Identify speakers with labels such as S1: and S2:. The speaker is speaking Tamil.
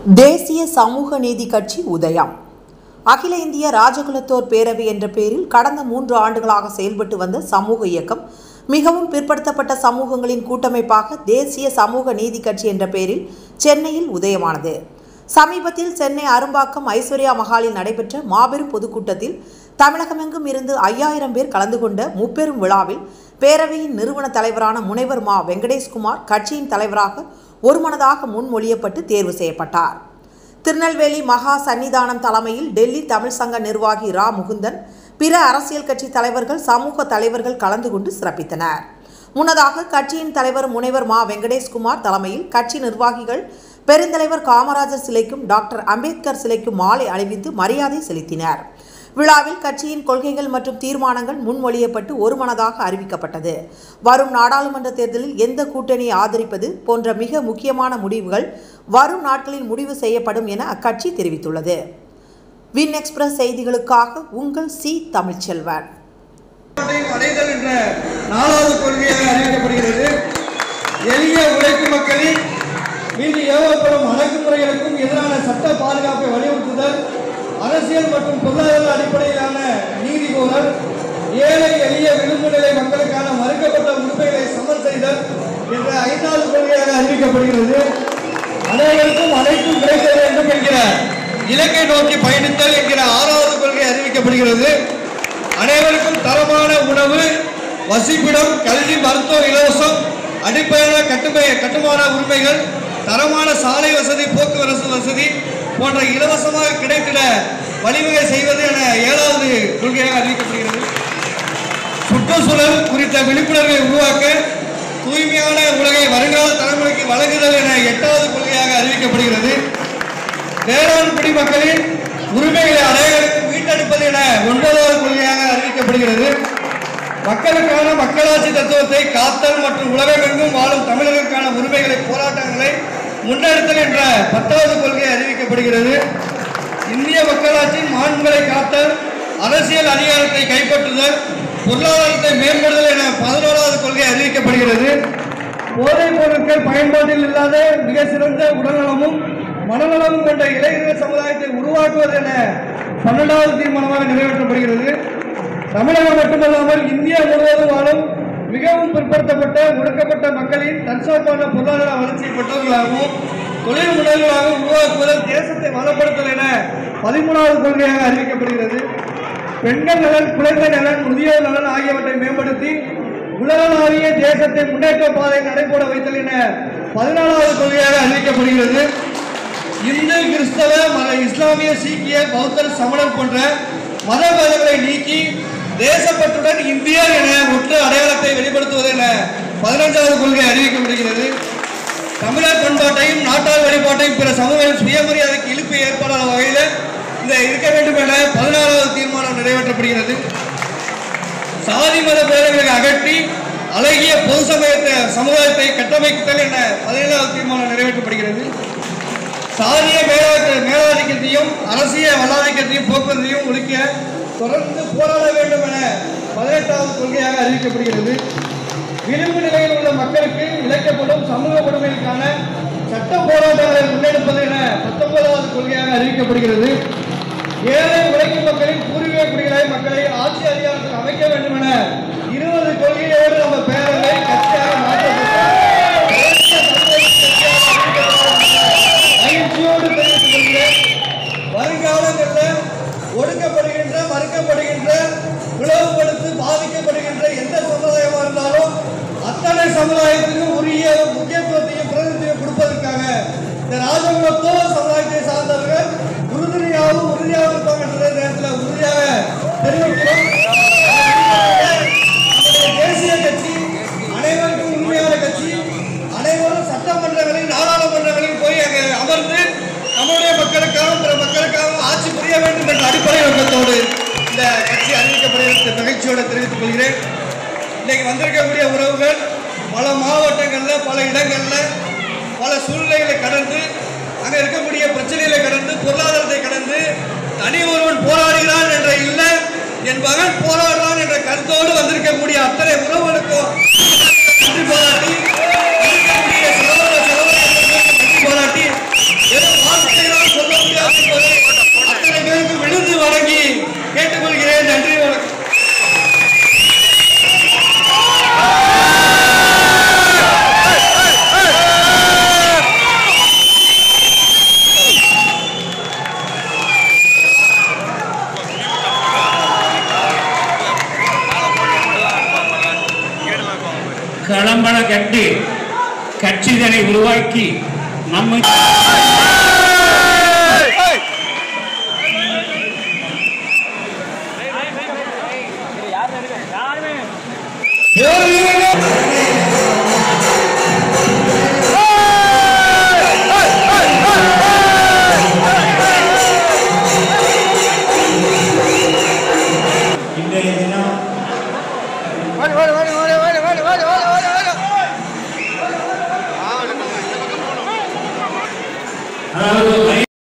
S1: தேசிய சமூக நீதி கட்சி உதயம் அகில இந்திய ராஜகுலத்தோர் பேரவை என்ற பெயரில் கடந்த மூன்று ஆண்டுகளாக செயல்பட்டு வந்த சமூக இயக்கம் மிகவும் பிற்படுத்தப்பட்ட சமூகங்களின் கூட்டமைப்பாக தேசிய சமூக நீதி கட்சி என்ற பெயரில் சென்னையில் உதயமானது சமீபத்தில் சென்னை அரும்பாக்கம் ஐஸ்வர்யா மஹாலில் நடைபெற்ற மாபெரும் பொதுக்கூட்டத்தில் தமிழகமெங்கும் இருந்து ஐயாயிரம் பேர் கலந்து கொண்ட முப்பெரும் விழாவில் பேரவையின் நிறுவன தலைவரான முனைவர் மா வெங்கடேஷ்குமார் கட்சியின் தலைவராக ஒருமனதாக முன்மொழியப்பட்டு தேர்வு செய்யப்பட்டார் திருநெல்வேலி மகா சன்னிதானம் தலைமையில் டெல்லி தமிழ் சங்க நிர்வாகி ரா முகுந்தன் பிற அரசியல் கட்சி தலைவர்கள் சமூக தலைவர்கள் கலந்து கொண்டு சிறப்பித்தனர் முன்னதாக கட்சியின் தலைவர் முனைவர் மா வெங்கடேஷ்குமார் தலைமையில் கட்சி நிர்வாகிகள் பெருந்தலைவர் காமராஜர் சிலைக்கும் டாக்டர் அம்பேத்கர் சிலைக்கும் மாலை அணிவித்து மரியாதை செலுத்தினர் விழாவில் கட்சியின் கொள்கைகள் மற்றும் தீர்மானங்கள் முன்மொழியப்பட்டு ஒருமனதாக அறிவிக்கப்பட்டது வரும் நாடாளுமன்ற தேர்தலில் எந்த கூட்டணியை ஆதரிப்பது போன்ற மிக முக்கியமான முடிவுகள் வரும் நாட்களில் முடிவு செய்யப்படும் என அக்கட்சி தெரிவித்துள்ளது வின் எக்ஸ்பிரஸ் செய்திகளுக்காக உங்கள் சி தமிழ்ச்செல்வன்
S2: அதையும் அடைதல் என்ற நாலாவது கொள்கையாக அறிவிக்கப்படுகிறது எளிய உழைக்கும் மக்களின் மீது ஏவப்படும் அடக்குமுறைகளுக்கும் எதிரான சட்ட பாதுகாப்பை வலியுறுத்துதல் அரசியல் மற்றும் பொருளாதார அடிப்படையிலான நீதி கோரல் ஏழை எளிய விளிம்பு நிலை மக்களுக்கான மறுக்கப்பட்ட உரிமைகளை சமன் செய்தல் என்ற ஐந்தாவது கொள்கையாக அறிவிக்கப்படுகிறது அனைவருக்கும் அனைத்தும் கிடைக்க வேண்டும் என்கிற இலக்கை நோக்கி பயணித்தல் என்கிற ஆறாவது கொள்கை அறிவிக்கப்படுகிறது அனைவருக்கும் தரமான உணவு வசிப்பிடம் கல்வி மருத்துவ இலவசம் அடிப்படையான கட்டுமை கட்டுமான உரிமைகள் தரமான சாலை வசதி போக்குவரத்து வசதி போன்ற இலவசமாக கிடைத்திட வழிவகை செய்வது என ஏழாவது கொள்கையாக அறிவிக்கப்படுகிறது சுற்றுச்சூழல் குறித்த விழிப்புணர்வை உருவாக்க தூய்மையான உலகை வருங்கால தலைமுறைக்கு வழங்குதல் என எட்டாவது கொள்கையாக அறிவிக்கப்படுகிறது வேளாண் குடிமக்களின் உரிமைகளை அனைவருக்கும் மீட்டெடுப்பது என ஒன்பதாவது கொள்கையாக அறிவிக்கப்படுகிறது மக்களுக்கான மக்களாட்சி தத்துவத்தை காத்தல் மற்றும் உலகமெங்கும் வாழும் தமிழர்களுக்கான உரிமைகளை போராட்டங்களை முன்னெடுத்தல் என்ற பத்தாவது கொள்கை அறிவிக்கப்படுகிறது இந்திய மக்களாட்சியின் மாண்புகளை காத்தல் அரசியல் அதிகாரத்தை கைப்பற்றுதல் பொருளாதாரத்தை மேம்படுதல் என பதினோராவது கொள்கை அறிவிக்கப்படுகிறது போதைப் பொருட்கள் பயன்பாட்டில் இல்லாத மிக சிறந்த உடல்நலமும் மனநலமும் கொண்ட இளைஞர் சமுதாயத்தை உருவாக்குவது என பன்னெண்டாவது தீர்மானமாக நிறைவேற்றப்படுகிறது தமிழகம் மட்டுமல்லாமல் இந்தியா முழுவதும் வாழும் மிகவும் பிற்படுத்தப்பட்ட ஒடுக்கப்பட்ட மக்களின் தற்சார்பான பொருளாதார வளர்ச்சியை பெற்றவர்களாகவும் தொழில் முனைவர்களாகவும் உருவாக்குவதில் தேசத்தை வளப்படுத்தல் என பதிமூணாவது கொள்கையாக அறிவிக்கப்படுகிறது பெண்கள் நலன் குழந்தை நலன் முதியோர் நலன் ஆகியவற்றை மேம்படுத்தி உலகளாவிய தேசத்தை முன்னேற்ற பாதை நடைபோட வைத்தல் என பதினாலாவது கொள்கையாக அறிவிக்கப்படுகிறது இந்து கிறிஸ்தவ மத இஸ்லாமிய சீக்கிய பௌத்தர் சமணர் போன்ற மத பேதங்களை நீக்கி தேசப்பற்றுடன் இந்தியர் என ஒற்று அடையாளத்தை வெளிப்படுத்துவது என பதினஞ்சாவது கொள்கை அறிவிக்கப்படுகிறது தமிழர் பண்பாட்டையும் நாட்டார் வழிபாட்டையும் பிற சமூக சுயமரியாதைக்கு இழுப்பு ஏற்படாத வகையில் இந்த இருக்க வேண்டும் என பதினாறாவது தீர்மானம் நிறைவேற்றப்படுகிறது சாதி மத பேரங்களை அகற்றி அழகிய பொது சமயத்தை சமுதாயத்தை கட்டமைத்தல் என பதினேழாவது தீர்மானம் நிறைவேற்றப்படுகிறது சாதிய மேலாக்க மேலாதிக்கத்தையும் அரசியல் வல்லாதிக்கத்தையும் போக்குவரத்தையும் ஒழிக்க தொடர்ந்து போராட வேண்டும் என பதினெட்டாவது கொள்கையாக அறிவிக்கப்படுகிறது விளிம்பு நிலையில் உள்ள மக்களுக்கு இழைக்கப்படும் சமூக கொடுமைகளுக்கான சட்ட போராட்டங்களை முன்னெடுப்பது என பத்தொன்பதாவது கொள்கையாக அறிவிக்கப்படுகிறது ஏழை உழைக்கும் மக்களின் பூர்வீக குடிகளை மக்களை ஆட்சி அதிகாரத்தில் அமைக்க வேண்டும் என இருபது கொள்கையோடு நம்ம பேரவை கட்சியாக மகிழ்ச்சியோடு தெரிவித்துக் கொள்கிறேன் வருங்காலங்களில் ஒடுக்கப்படுகின்ற மறுக்கப்படுகின்ற பிளவுபடுத்தி பாதிக்கப்படுகின்ற எந்த சமுதாயமாக இருந்தாலும் அத்தனை சமுதாயத்திற்கும் உரிய முக்கியத்துவத்தையும் பிரதிநிதியும் கொடுப்பதற்காக இந்த ராஜகுலத்தோ சமுதாயத்தை சார்ந்தவர்கள் உறுதுணையாகவும் உறுதியாக இருப்பாங்க என்ற நேரத்தில் உறுதியாக தெரிவிக்கிறோம் நம்முடைய தேசிய கட்சி அனைவருக்கும் உண்மையான கட்சி அனைவரும் சட்டமன்றங்களில் நாடாளுமன்றங்களில் போய் அங்கே அமர்ந்து நம்முடைய மக்களுக்காகவும் பிற மக்களுக்காகவும் ஆட்சி புரிய வேண்டும் என்ற அடிப்படை நோக்கத்தோடு இந்த கட்சி அறிவிக்கப்படுகிற மகிழ்ச்சியோடு தெரிவித்துக் கொள்கிறேன் இன்னைக்கு வந்திருக்கக்கூடிய உறவுகள் பல மாவட்டங்களில் பல இடங்களில் பல சூழ்நிலைகளை கடந்து அங்கே இருக்கக்கூடிய பிரச்சனைகளை கடந்து பொருளாதாரத்தை கடந்து தனி ஒருவன் போராடுகிறான் என்ற இல்லை என் மகன் போராடுறான் என்ற கருத்தோடு வந்திருக்கக்கூடிய அத்தனை உறவுகளுக்கும் நன்றி பாராட்டி இருக்கக்கூடிய சகோதர சகோதரிகளுக்கும் நன்றி பாராட்டி வெறும் வார்த்தை
S3: உருவாக்கி நம்மை
S4: இன்றைய தினம்
S3: அதாவது